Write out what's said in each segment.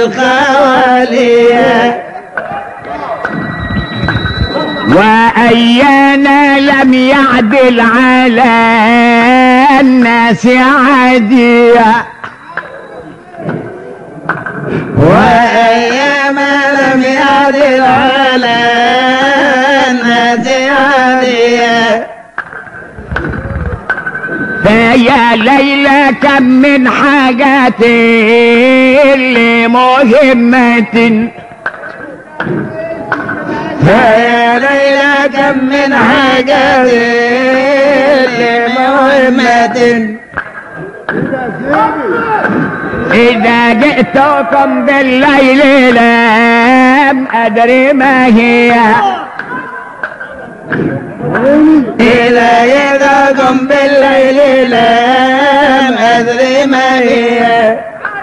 الخوالية وأيانا لم يعدل على الناس عادية وأيام لم يعدل على الناس عادية فيا ليلى كم من حاجات لمهمة فيا ليلى كم من حاجات لمهمة إذا جئتكم بالليل لم أدري ما هي إذا يدعكم بالليل لم أدري ما هي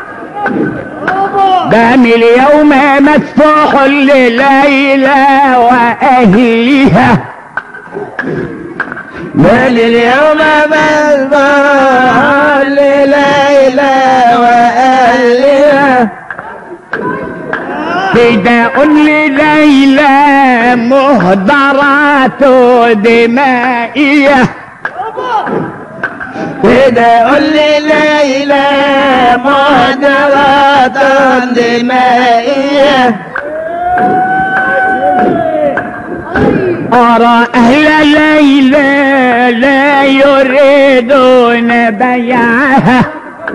دام اليوم مفتوح لليلى وأهلها بل اليوم مذبح لليلى وأهلها فداء لليلى مهدرات دمائية فداء لليلى مهدرات دمائية أرى أهل ليلى لا يريدون بيعها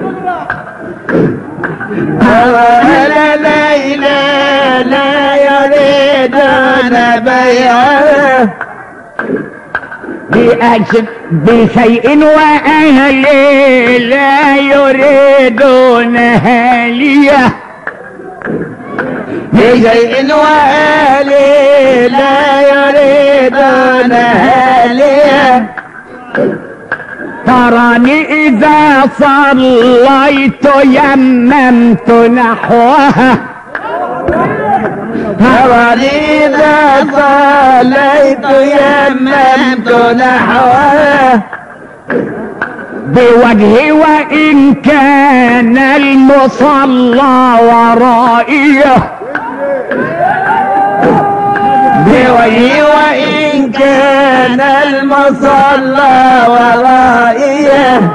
أهل ليلى لا يريدون بيعها بأجل بشيء وأهل لا يريدون هالية بشيء وآلي لا يريدون هالية تراني إذا صليت يممت نحوها تراني إذا صليت يممت نحوها بوجهي وإن كان المصلى ورائيه بوجهي وإن كان المصلى ورائيه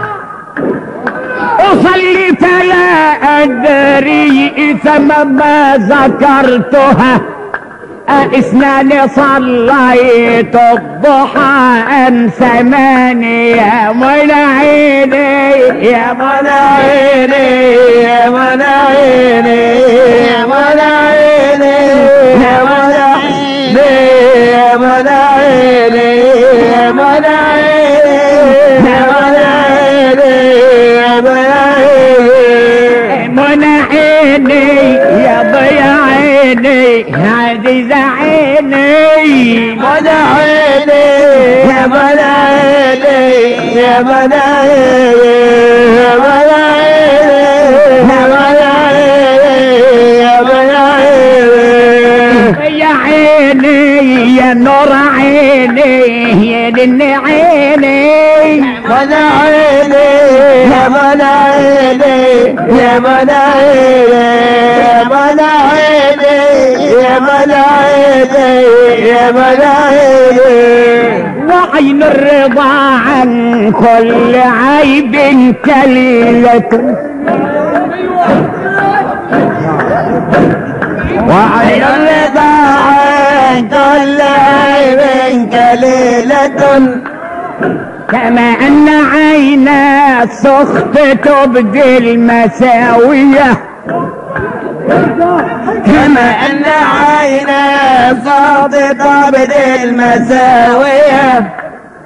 أصلي فلا أدري إثم ما ذكرتها أثنان صليت الضحى أم ثمانية من عيني يا من عيني يا من عيني يا من عيني يا من عيني يا من عيني يا من عيني يا من عيني يا من عيني من عيني يا ضيا عيني عزيز عيني من عيني يا من عيني يا من عيني يا من عيني يا من عيني يا من عيني يا عيني يا نور عيني يا دن عيني من عيني يا من عيني يا من عيني يا من عيني يا من عيني يا من عيني وعين الرضا عن كل عيب كليلة وعين الرضا عن كل عيب كليلة كما أن عين السخط تبدي المساوية كما أن عين صادقة بدي المساوية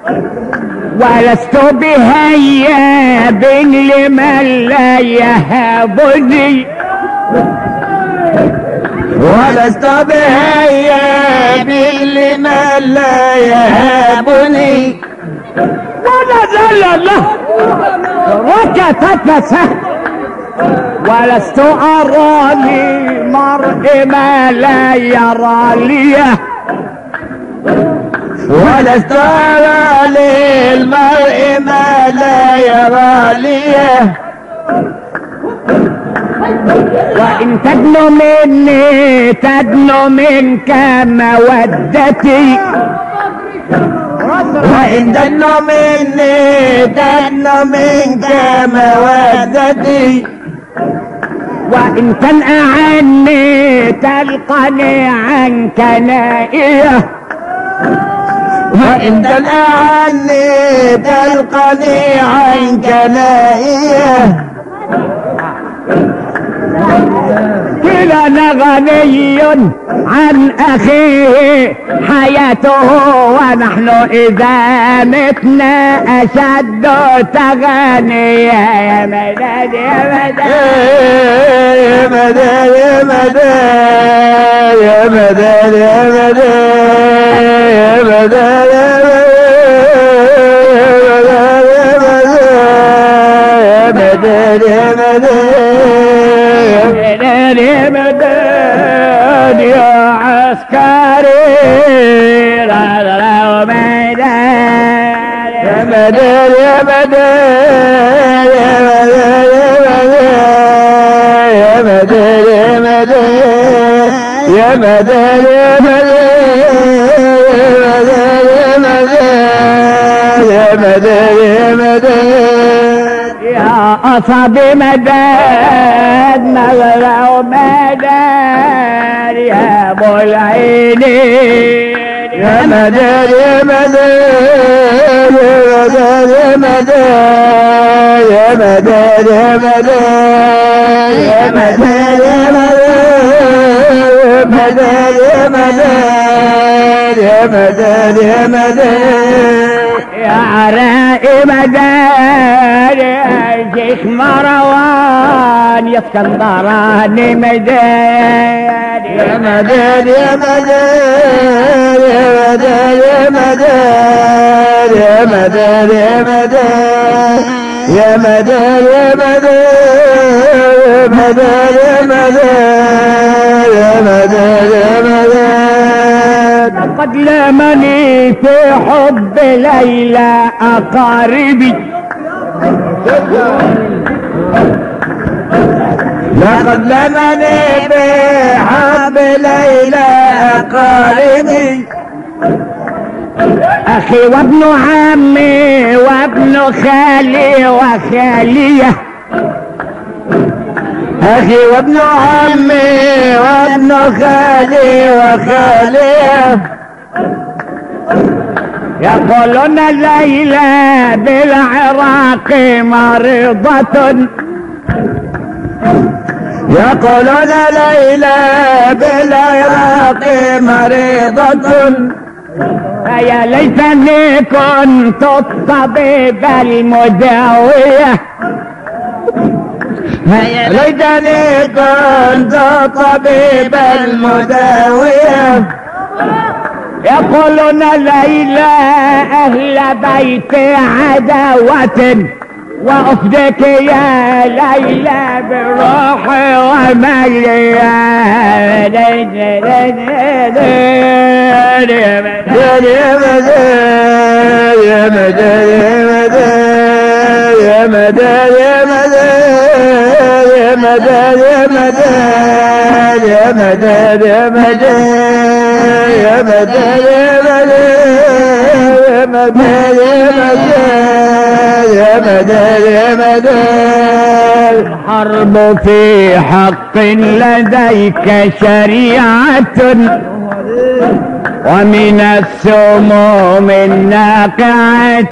ولست بهياب لمن لا يهابني ولست بهياب لمن لا يهابني ونزل الله ركفت نفسه ولست أراني مرء ما لا يرى لي ولست أرى للمرء ما لا يرى لي وإن تدنو مني تدنو منك مودتي وإن دنوا مني دنوا منك مودتي وإن تنأى عني تلقني عنك نائية وإن تنأى عني تلقني عنك نائية كلانا غني عن أخيه حياته ونحن إذا متنا أشد تغنيا يا مداد يا مداد يا مداد يا مداد يا مداد يا مداد يا مداد يا مداد يا مداد مداد يا مداد يا عسكري لا لا لا مداد يا مداد يا مداد يا مداد يا مداد يا مداد يا مداد يا مداد يا مداد يا أصابي مداد مغرى ومداد يا أبو العينين يا مداد يا مداد يا مداد يا مداد يا مداد يا مداد يا مداد يا مداد يا مداد يا مداد يا عرائي مداد يا شيخ مروان يا اسكندراني مداد يا مداد يا مداد يا مداد يا مداد يا مداد يا مداد يا مداد يا مداد يا مداد يا مداد يا مداد قد لمني في حب ليلى أقاربي لقد لمني بحب ليلى أقاربي أخي وابن عمي وابن خالي وخالية أخي وابن عمي وابن خالي وخالي يقولون ليلى بالعراق مريضة يقولون ليلى بالعراق مريضة فيا ليتني كنت الطبيب المداوية ليتني كنت طبيب المداوية يقولون ليلى أهل بيت عداوة وأفدك يا ليلى بروحي ومالي يا يا مداد يا مداد يا مداد يا مداد يا مداد يا مداد يا مداد يا مداد يا مداد يا مداد يا مداد يا مداد يا مداد يا مداد الحرب في حق لديك شريعة ومن السموم الناقعة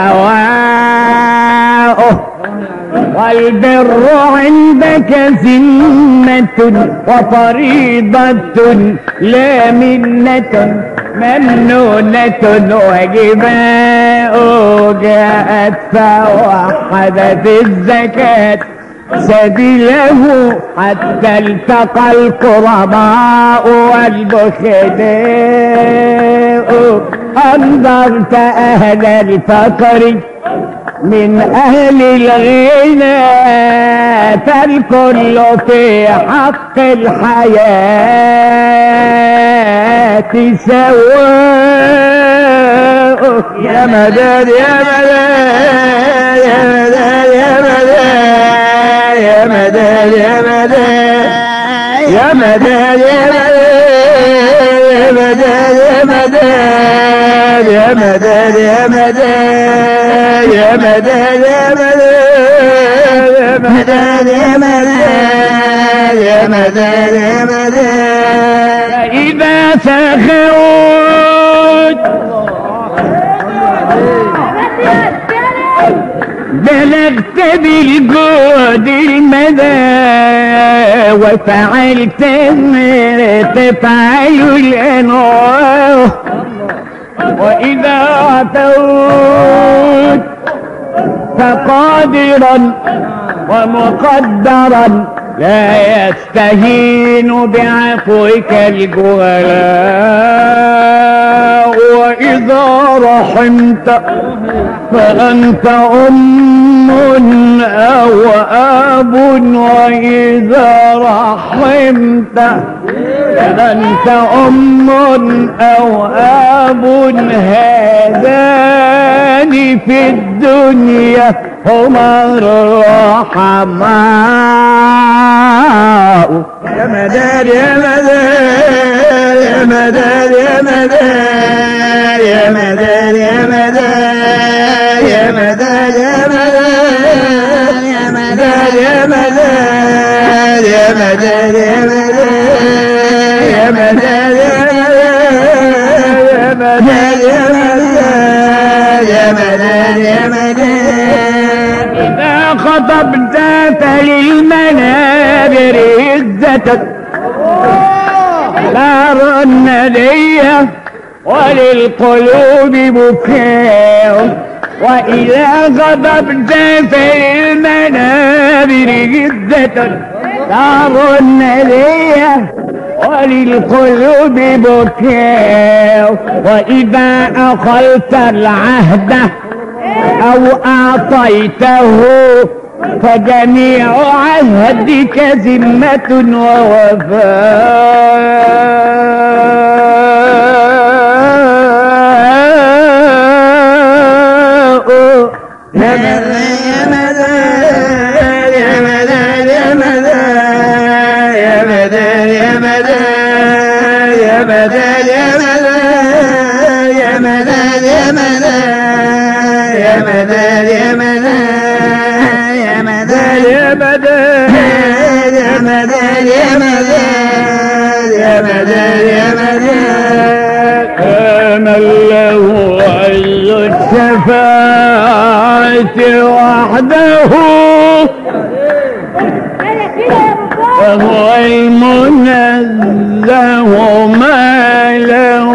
دواء والبر عندك ذمة وفريضة لا منة ممنونة وجباء جاءت فوحدت الزكاة سبيله حتى التقى القرباء والبخلاء أنظرت أهل الفقر من أهل الغنى فالكل في حق الحياة سواء يا مداد يا مداد يا مداد يا مداد يا مداد يا يا مدد يا مدد يا مدد يا مدد يا مدد يا مدد يا مدد يا مدد يا مدد يا مدد يا مدد إذا سخرت بلغت بالجود المدى وفعلت ما تفعل الأنوار وإذا عتوت فقادرا ومقدرا لا يستهين بعفوك الجهلاء وإذا رحمت فأنت أم أو أب وإذا رحمت فأنت أم أو أب هذان في الدنيا هما الرحماء يا مدد يا مدد يا مدد يا مدد يا مدد يا مدد يا مدد يا مدد يا مدد يا مدد يا مدد يا مدد يا مدد يا مدد يا مدد يا مدد إذا خطبت فللمنابر عزتك نار الندية وللقلوب بكاء وإذا غضبت فللمنابر عزتك نار الندية وللقلوب بكاء وإذا أخلت العهد أو أعطيته فجميع عهدك ذمة ووفاء يا مدد يا مدد يا مدد يا مدد يا مدد يا مدد يا مدد يا مدد يا مدد يا مدد يا مدد يا مدد يا مدد يا مدد يا مدد يا مدد يا مدد من له عز الشفاعة وحده وهو المنزه ما له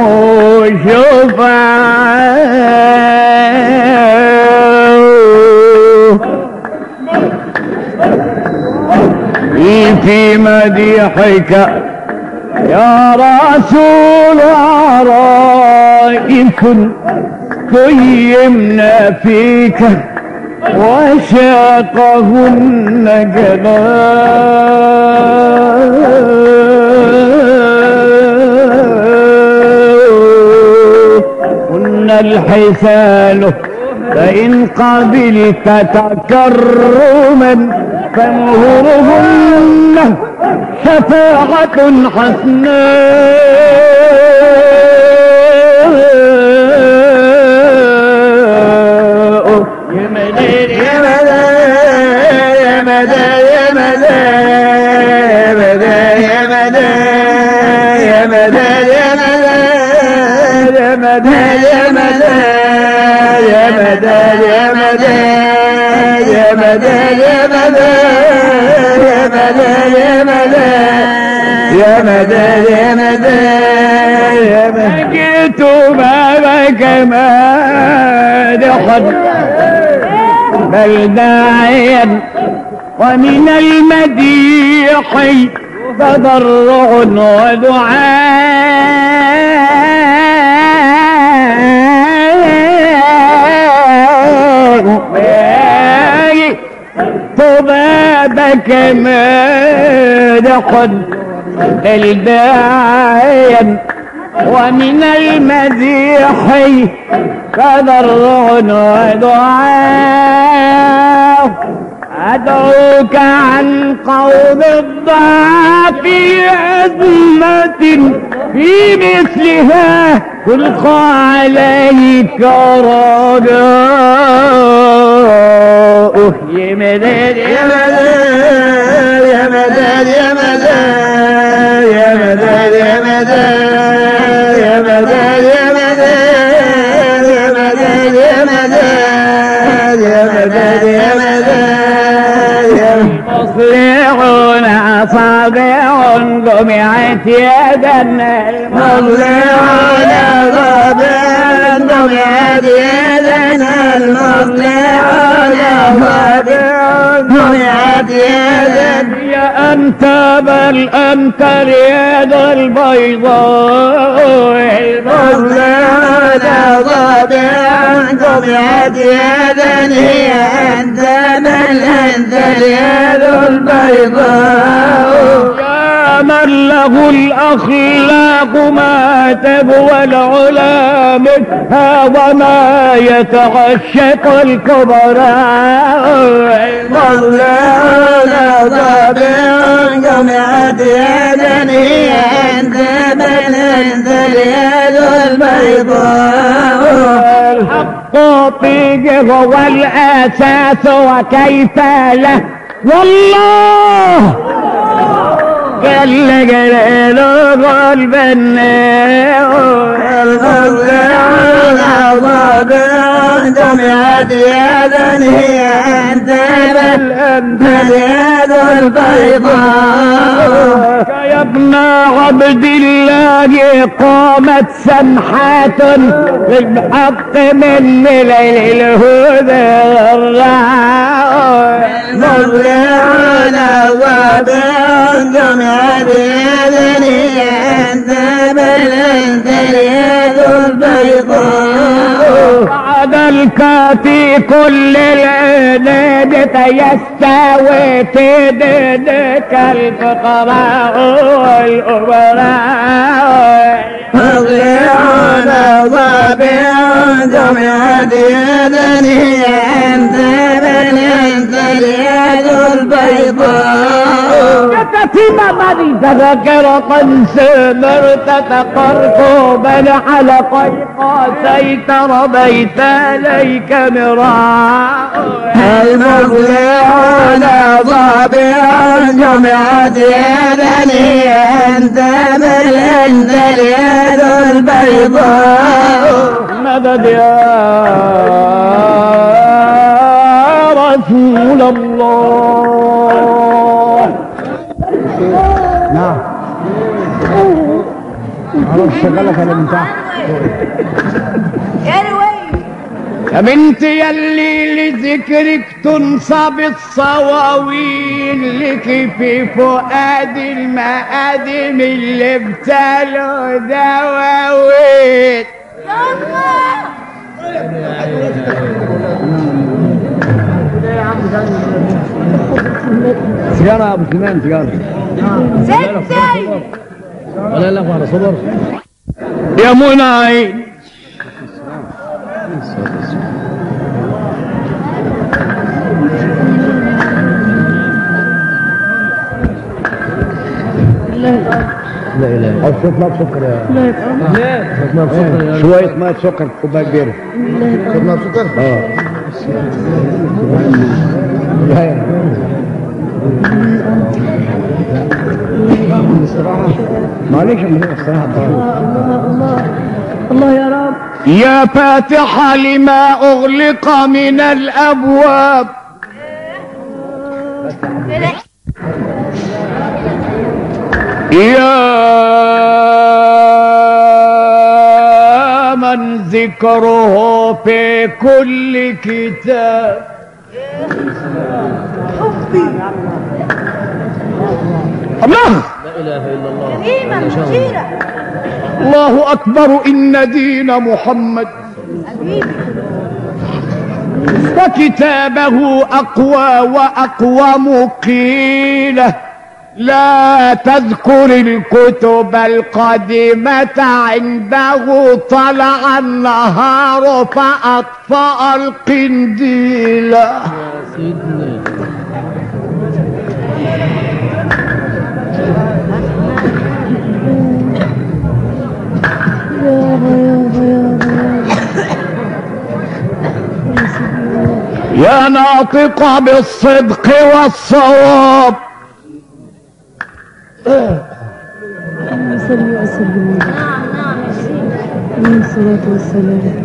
شفاعة في مديحك يا رسول عرائف قيمنا فيك وشاقهن جلال هن الحسان فإن قبلت تكرما فمهرهن شفاعة حسناء يا مدد يا مدد يا مدد يا مدد يا مدد يا مدد يا مدد يا مدد يا مدد يا مدد يا مدد يا مدد يا مدد يا مدد يا مدد يا مدد يا مدد جئت بابك مادحا بل داعيا ومن المديح تضرع ودعاء بابك مادحا بل داعيا ومن المديح تضرع ودعاء أدعوك عن قوم الضعف أزمة في مثلها تلقى عليك رجاؤه يا مداد يا مداد يا مداد يا مداد يا مداد يا مداد يا مداد يا مداد يا مداد يا مداد يا مداد يا مداد يا مصلحون أصابع جمعت يدنا مصلحون أصابع جمعت يدنا المصلحون أصابع جمعت يدنا يا أنت بل أنت اليد البيضاء مصلحون أصابع جمعت يدنا هي أنت بل أنت اليد البيضاء يا من له الأخلاق ما تبوى العلا منها وما يتعشق الكبراء مظلون صابر جمعت يدا هي أنت بل أنت اليد البيضاء الحق فيه هو الأساس وكيف له والله جل جلاله البناء المظلون صابر جمعت يدا هي أنت بل أنت اليد البيضاء يا ابن عبد الله قامت سمحات بالحق من ليل الهدى مظلون صابر جمعت يدا هي أنت بل أنت اليد البيضاء بعد الكافي كل العناد يستوي في دينك الفقراء والأمراء مظلون صابر جمعت يدا هي أنت بل أنت اليد البيضاء كتيمة مالي تذكر قنسمر تتقرقبا على قيقاسيت ربيت عليك مراء المظلون صابر جمعت يدا هي أنت بل أنت اليد البيضاء مدد يا رسول الله نعم خلاص شغلك انا من تحت يا بنت يلي لذكرك تنصب الصواويل لك في فؤاد المآدم اللي ابتلوا دواويل سيجاره يا ابو سليمان سيجاره ولا لا على صبر يا منى لا اله او شوف ميه سكر يا لا ميه سكر يا شويه ميه سكر في كوبايه كبيره شوف ميه سكر اه لا يا معلش من هنا الصراحه يا فاتح لما أغلق من الأبواب يا من ذكره في كل كتاب الله كريمة مشيرة الله أكبر إن دين محمد وكتابه أقوى وأقوم قيله لا تذكر الكتب القديمة عنده طلع النهار فأطفأ القنديل يا ناطق بالصدق والصواب اللهم صل وسلم عليه الصلاة والسلام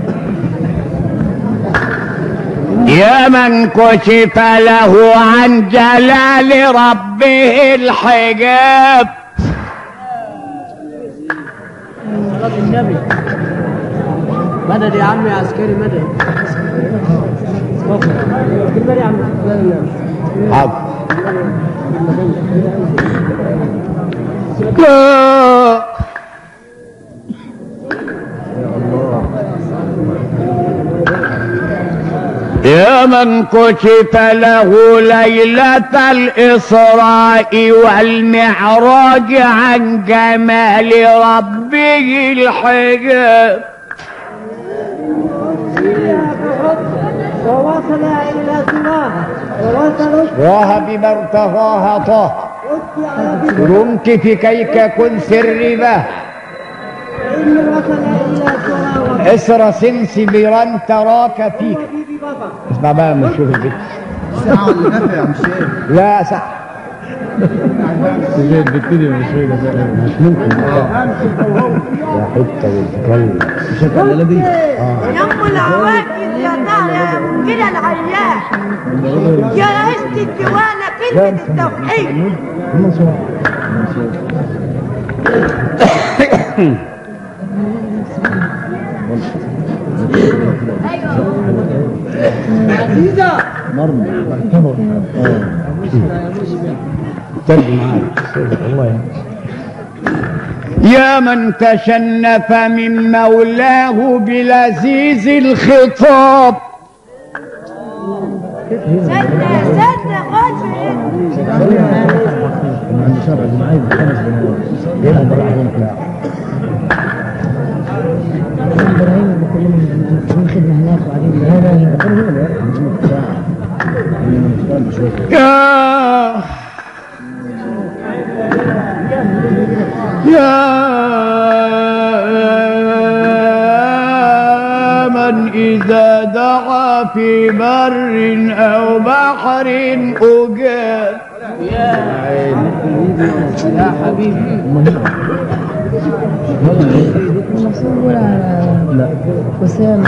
يا من كشف له عن جلال ربه الحجاب صلاة النبي مدد يا عمي يا عسكري مدد مدد يا عم حاضر لا يا من كشف له ليلة الإسراء والمعراج عن جمال ربه الحجاب ووصل إلى سماه ووصل واه بما ارتضاها طه رمت في كيك كن سر به إني وصل إلى سماه اسر سنس بران تراك فيك وفي بابا اسمع بقى لما تشوف البيت ساعة ولا نفع يا عم شيخ لا صح مش ممكن يا حته والكلب يم العواجز يا طالع كده العياش يا رئيسة الديوانة كلمة التوحيد ترجم معاك الله يعني. يا من تشنف من مولاه بلذيذ الخطاب سنة سنة خد ابراهيم بكلمهم من خدمة هناك وبعدين يا يا من إذا دعا في بر أو بحر أجاب يا حبيبي المفروض على أسامة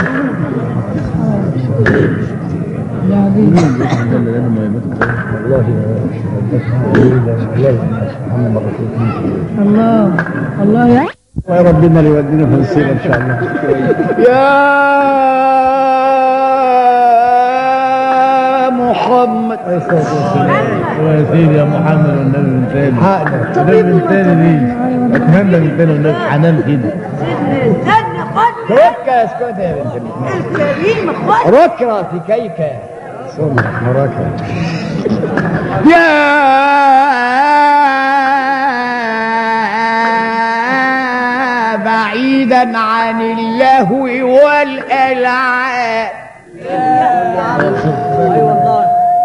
يا عبيد الله الله يا الله ربنا اللي يودينا في السيره ان شاء الله يا محمد يا سيدي يا محمد والنبي من تاني حقنا النبي من تاني ليه اتمنى من تاني والنبي حنان كده سنة سنة خد ركة اسكت يا بنت الله. الكريم خد ركرة في كيك ثم مراكة يا بعيدا عن اللهو والألعاب اي والله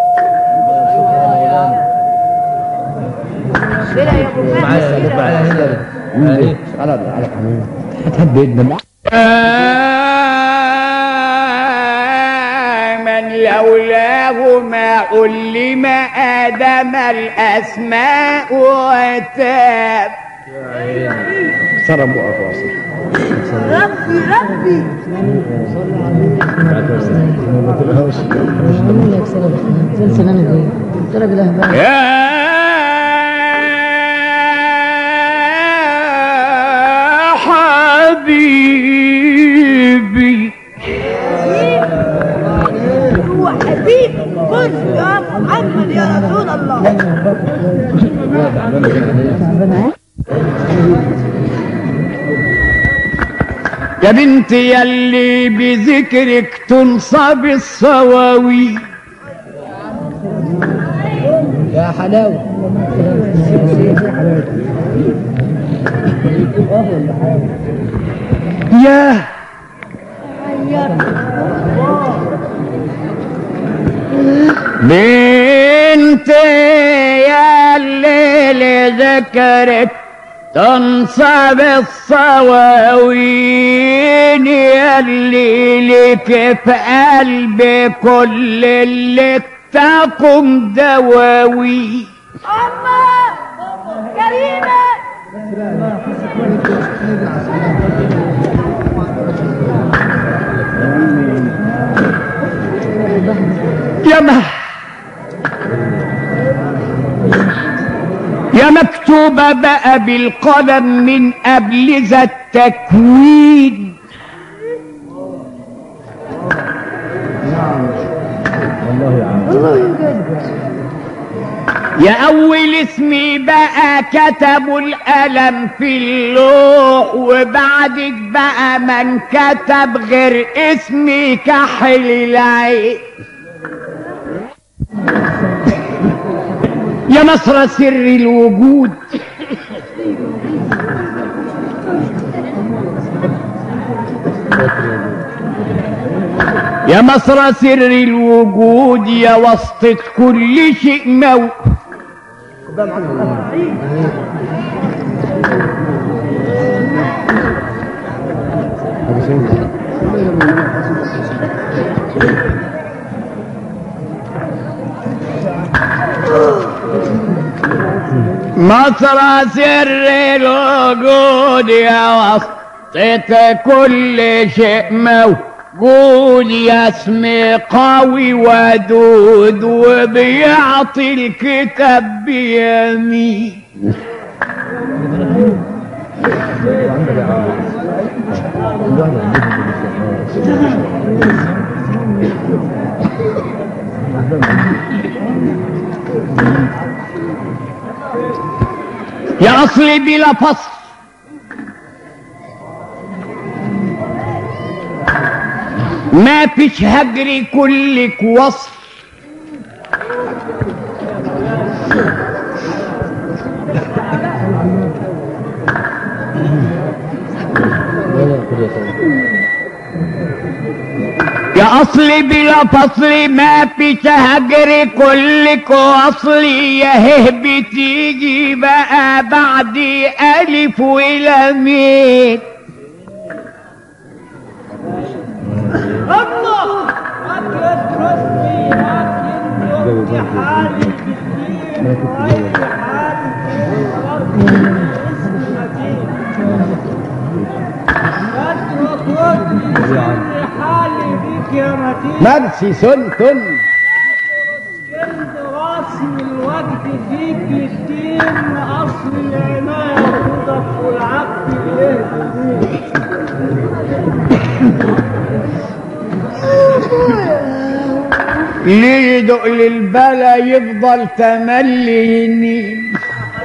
بلا يا ابو معايا فهد معايا هنا على على حميد هتهددنا من لولاه ما علم آدم الأسماء وتاب سرب وقف واصل ربي ربي بقول لك سنة سلسلة أنا دي قلت لك ده بقى يا حبيبي هو حبيب كن يا محمد يا رسول الله يا بنتي يلي بذكرك تنصب الصواوي يا حلاوه يا بنت يا اللي لذكرك تنصب الصواوين يلي لك في قلبي كل اللي تقم دواوي أما كريمة يا ما يا مكتوبة بقى بالقلم من قبل ذا التكوين يا أول اسمي بقى كتبوا القلم في اللوح وبعدك بقى من كتب غير اسمي كحل العين يا مصر سر الوجود يا مصر سر الوجود يا وسط كل شيء موت مصر سر الوجود يا وسط كل شيء موجود يا اسمي قوي ودود وبيعطي الكتاب بيمين يا اصلي بلا فصل ما فيش هجري كلك وصف يا اصلي بلا فصل ما فيش هجري كلك وصلي يا هبي تيجي بقى بعدي الف ولمين الله أكرت رسمي لكن كنت حالي كتير غير حالي اترك حالي بيك يا متين مرسي سنتن كنت راسم الوقت فيك للدين اصل العناية والرضا والعبد اليه ليه يدق للبلا يفضل تملي يمين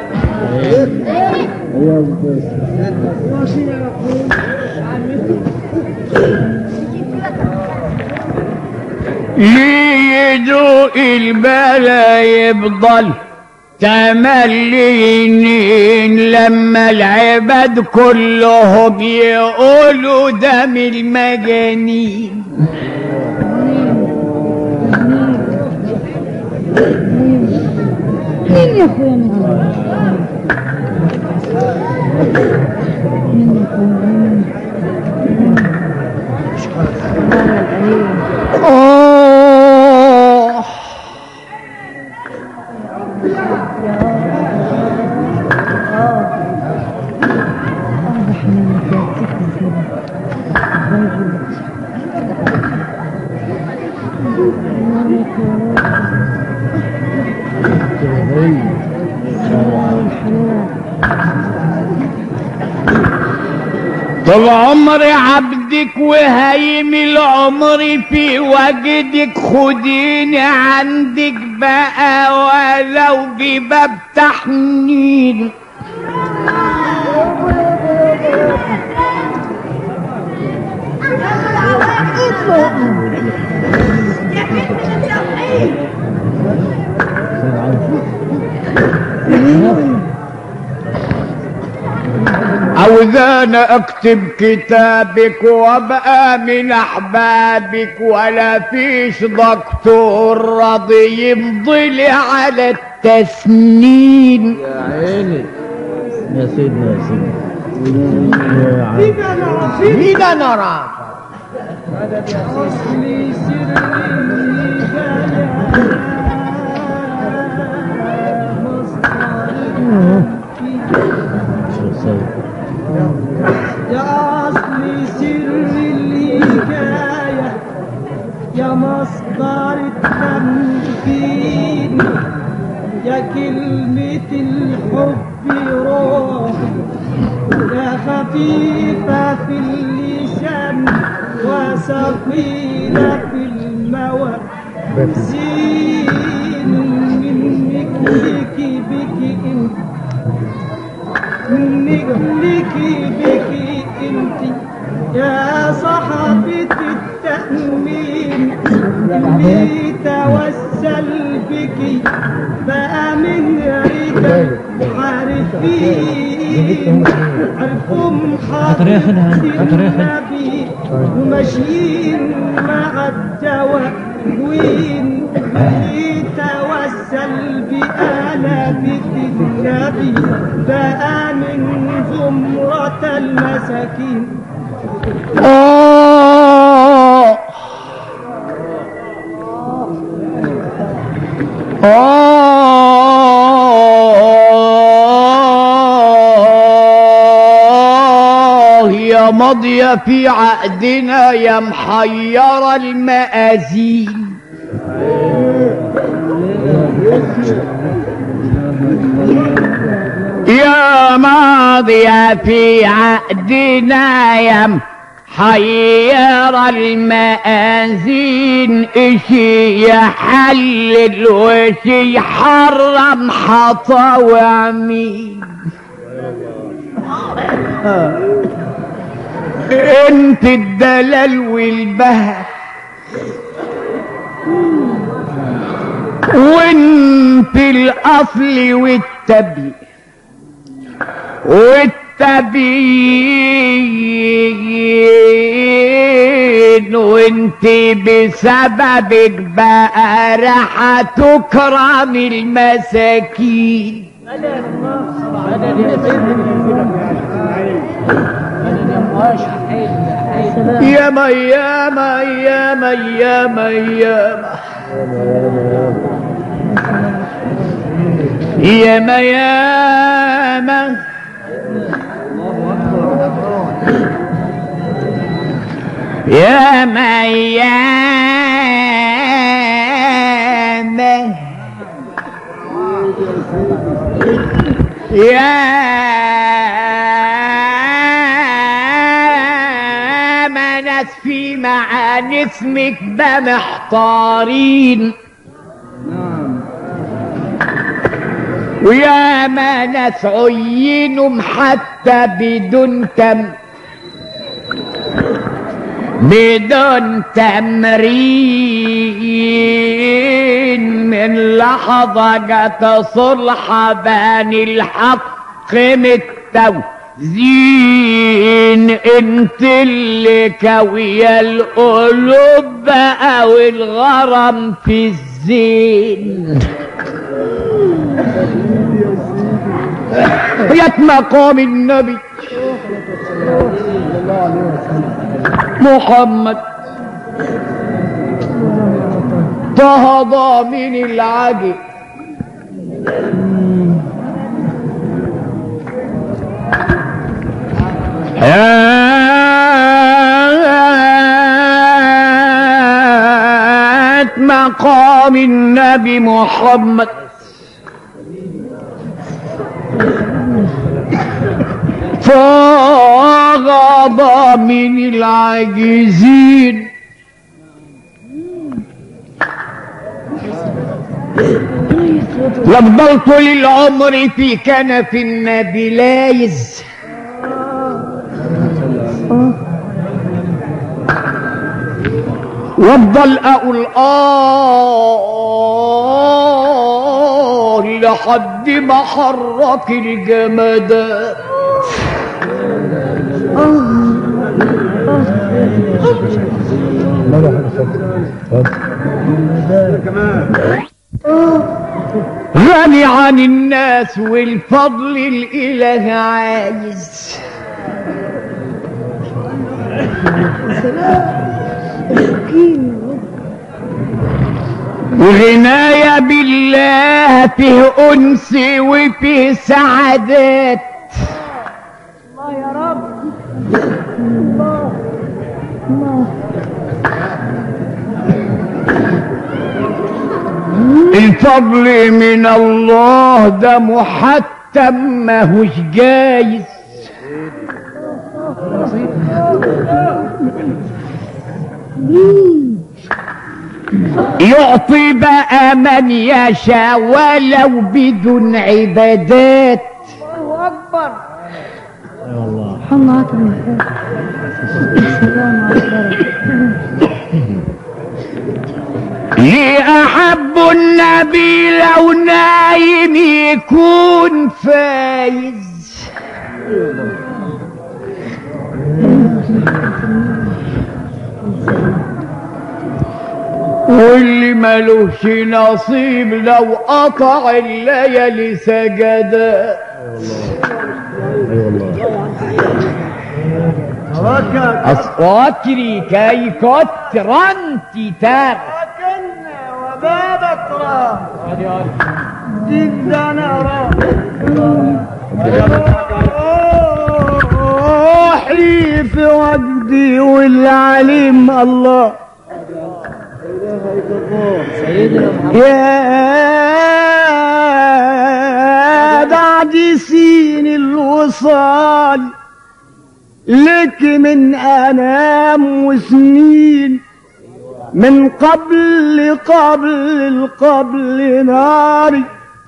ليه يدق البلا يفضل تملينين لما العباد كلهم يقولوا ده من المجانين مين يا اخويا أنا؟ آه طول عمري عبدك وهيم العمر في وجدك خديني عندك بقى ولو بباب تحنين يا بنت التوحيد عاوزانا اكتب كتابك وابقى من احبابك ولا فيش دكتور راضي يمضي لي على التسنين يا عيني يا سيدنا يا سيدنا يا عم فينا نرى شيخ سيد يا أصل سر الحكاية يا مصدر التمكين يا كلمة الحب روح يا خفيفة في اللسان وثقيلة في الموازين منك لك بك انت منك لك بك انت يا صحابة التأمين اللي توسل بك بقى من رجال عارفين عرفهم طريقة خدها، حضرة طريقة خدها. النبي وماشيين مع الدواء وين يتوسل بآلافة النبي بقى من زمرة المساكين آه آه يا مضي في عقدنا يا محير المآزين يا ماضي في عقدنا يا محير المآذين اشي يحلل وشي يحرم حطاوع مين انت الدلال والبهر وانت الاصل والتبي والتبيين وانت بسببك بقى راح تكرم المساكين يا ما يا ما يا ما يا ما يا ما يا ما يا ما يا ما يا ما يا ما ناس في معاني اسمك بمحتارين ويا ما ناس عينهم حتى بدون تم بدون تمرين من لحظة جت صلح بان الحق متوزين انت اللي كوية القلوب بقى والغرام في الزين يا مقام النبي محمد طه ضامن العجب هات مقام النبي محمد فغض من العاجزين لفضل طول العمر في كنف النبي لايز وافضل اقول اه لحد ما حرك الجمدان غني عن الناس والفضل الإله عايز وغناية بالله فيه أنس وفيه سعادات الفضل من الله ده محتم ماهوش جايز يعطي بقى من يشاء ولو بدون عبادات الله عطر من فوق السلام عليكم ليه أحب النبي لو نايم يكون فايز واللي ملوش نصيب لو قطع الليالي سجدات أصواتري كي كترا تتاب وباب ترى جدا نرى روحي في وجدي والعليم الله يا بعد سين الوصال لك من انام وسنين من قبل قبل قبل ناري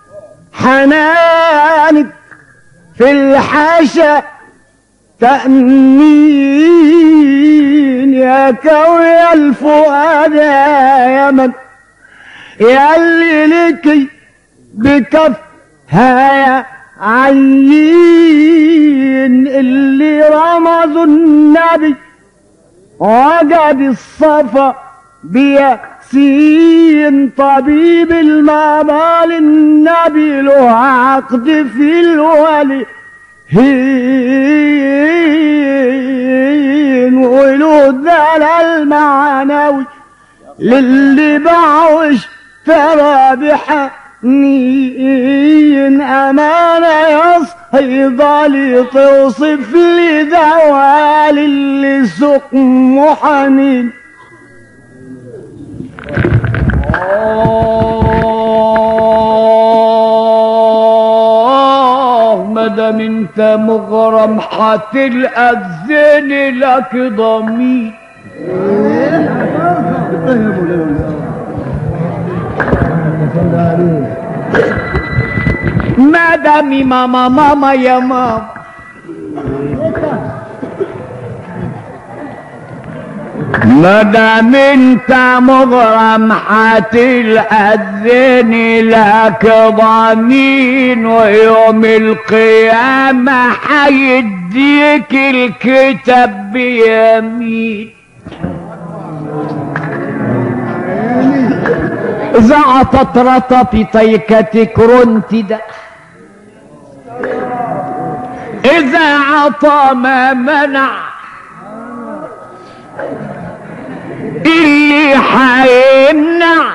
حنانك في الحاشا تأمين يا كوي الفؤاد يا يمن يا اللي لكي بكفها يا عين اللي رمضوا النبي وجد الصفا بياسين طبيب المعمال النبي له عقد في الولي هين وله دلال معنوي للي باعوش ترى بحنين أمانة يا صيدلي توصف لي دوال اللي سقمه حنين آه مدام انت مغرم هتلأذن لك ضمير مدام ماما ماما يا ماما مدام انت مغرم هتلأذن لك ضمين ويوم القيامة هيديك الكتاب بيمين زعطت رطب طيكتك رنتدا إذا عطى ما منع اللي حيمنع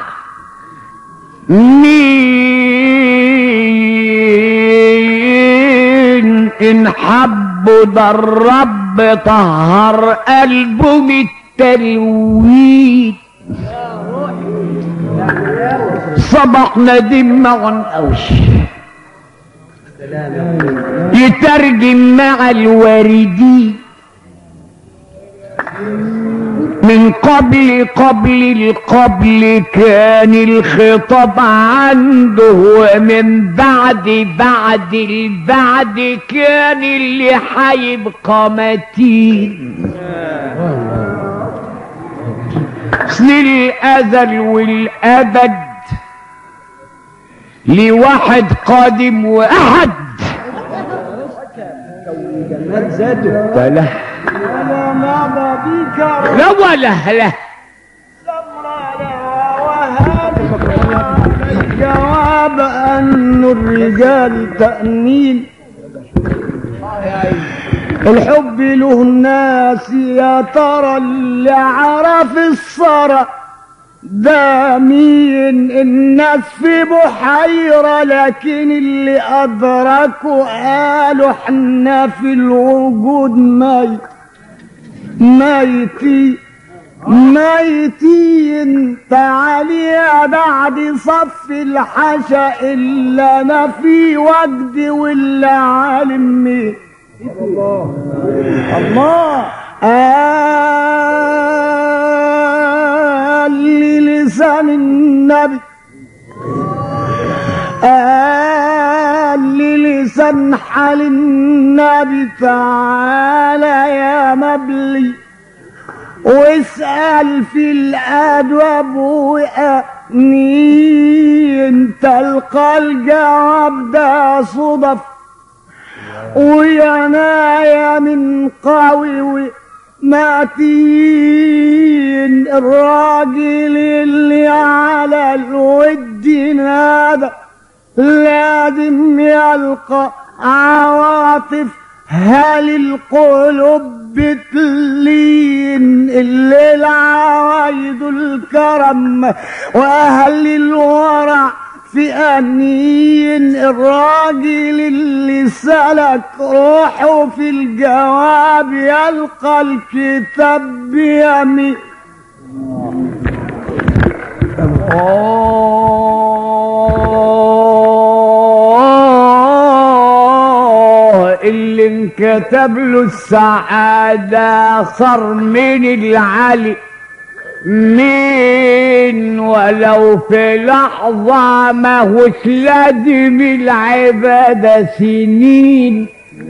مين إن حبوا ده الرب طهر قلبه من التلوين صبح ندم معا أوش يترجم مع الواردين من قبل قبل القبل كان الخطاب عنده ومن بعد بعد البعد كان اللي هيبقى متين اصل الازل والابد لواحد قادم واحد فلا ولا معنى بك لا ولا لا سمر لها وهاب الجواب أن الرجال تأنين الحب له ناس يا ترى اللي عرف الصرا ده مين الناس في بحيرة لكن اللي أدركوا قالوا احنا في الوجود ميت ميتين ميتين تعالي يا بعد صف الحشا إلا أنا في وجد ولا عالم مين الله قال لي لسان النبي قال لي لسان حال النبي تعالى يا مبلي واسأل في الأدواب وأنين تلقى الجواب ده صدف ويا نايا من قوي وماتين الراجل اللي على الود نادى لازم يلقى عواطف هل القلوب بتلين اللي العوايد الكرم واهل الورع في أنين الراجل اللي سلك روحه في الجواب يلقى الكتاب بيمين آه اللي انكتب له السعادة صار من العلي مين ولو في لحظة ما هوش لازم العبادة سنين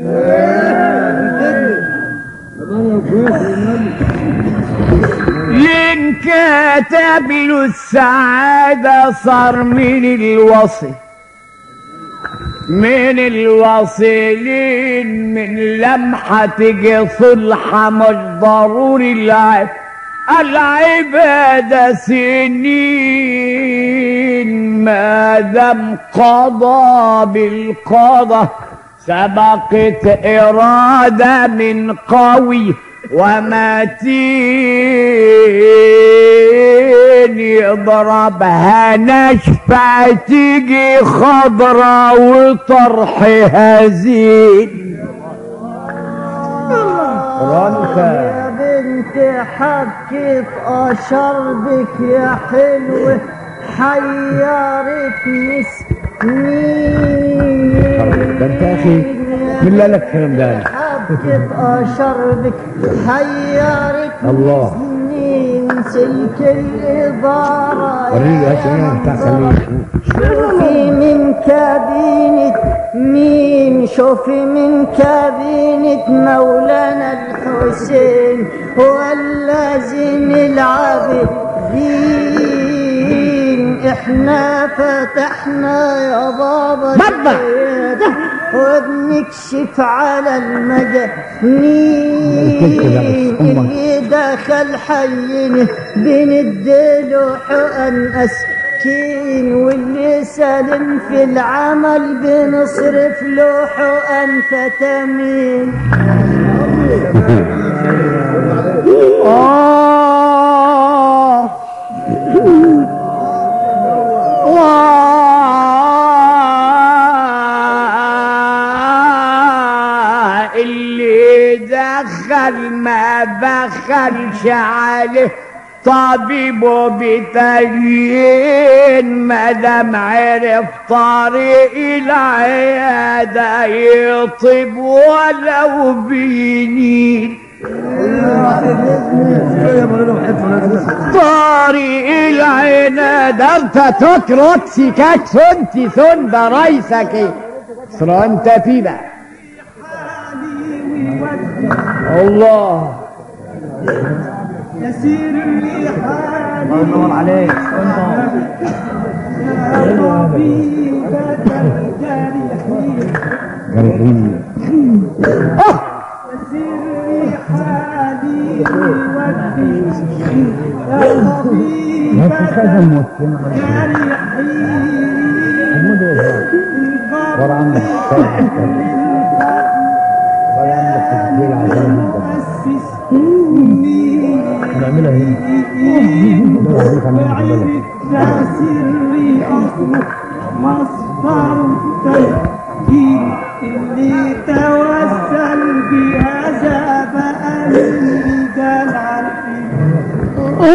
لين كتب له السعادة صار من الوصي من الواصلين من لمحة تجي صلحة مش ضروري العب العبادة سنين ما دام قضى بالقضى سبقت إرادة من قوي ومتين يضربها نشفة تيجي خضرة وطرح هزيل يا بنت حكيت أشربك يا حلوة حيرتني سنين ده انت يا اخي مين اللي قال لك الكلام ده حكيت أشربك حيرتني الله. سنين سلك الإدارة وريني يا سلام بتاع خليل شوفي من كابينة مين شوفي من كابينة مولانا الحسين ولا زين العابدين احنا فتحنا يا بابا البيت وبنكشف على المجانين اللي دخل حينا بنديله حقن أسكين واللي سالم في العمل بنصرف له حقن فتامين آه الله اللي دخل ما بخلش عليه طبيبه بتجين ما دام عرف طريق العيادة يطب ولو بينين طريق العنادة انت تترك سكاك سنتي سن ده ريسك سرا انت في بقى الله الله عليك ما تتخذ الموت ورا عندك ورا عندك تسجيل عشان نعملها هنا ده وظيفة منك في البلد اللي توسل بهذا بقى الرجال عارفين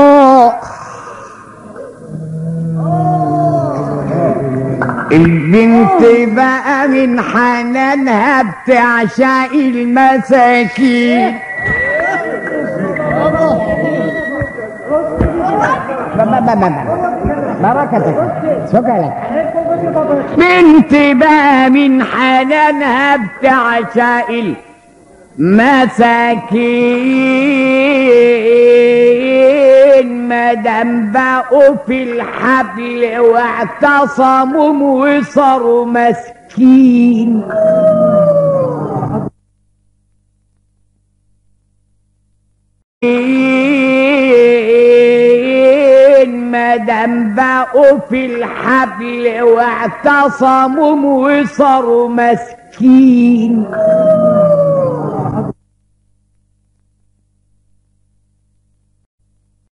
البنت بقى من حنانها بتعشق المساكين بركتك شكرا بنت بقى من حنانها بتعشق المساكين مادام بقوا في الحبل واعتصموا وصاروا مسكين مادام بقوا في الحبل واعتصموا وصاروا مسكين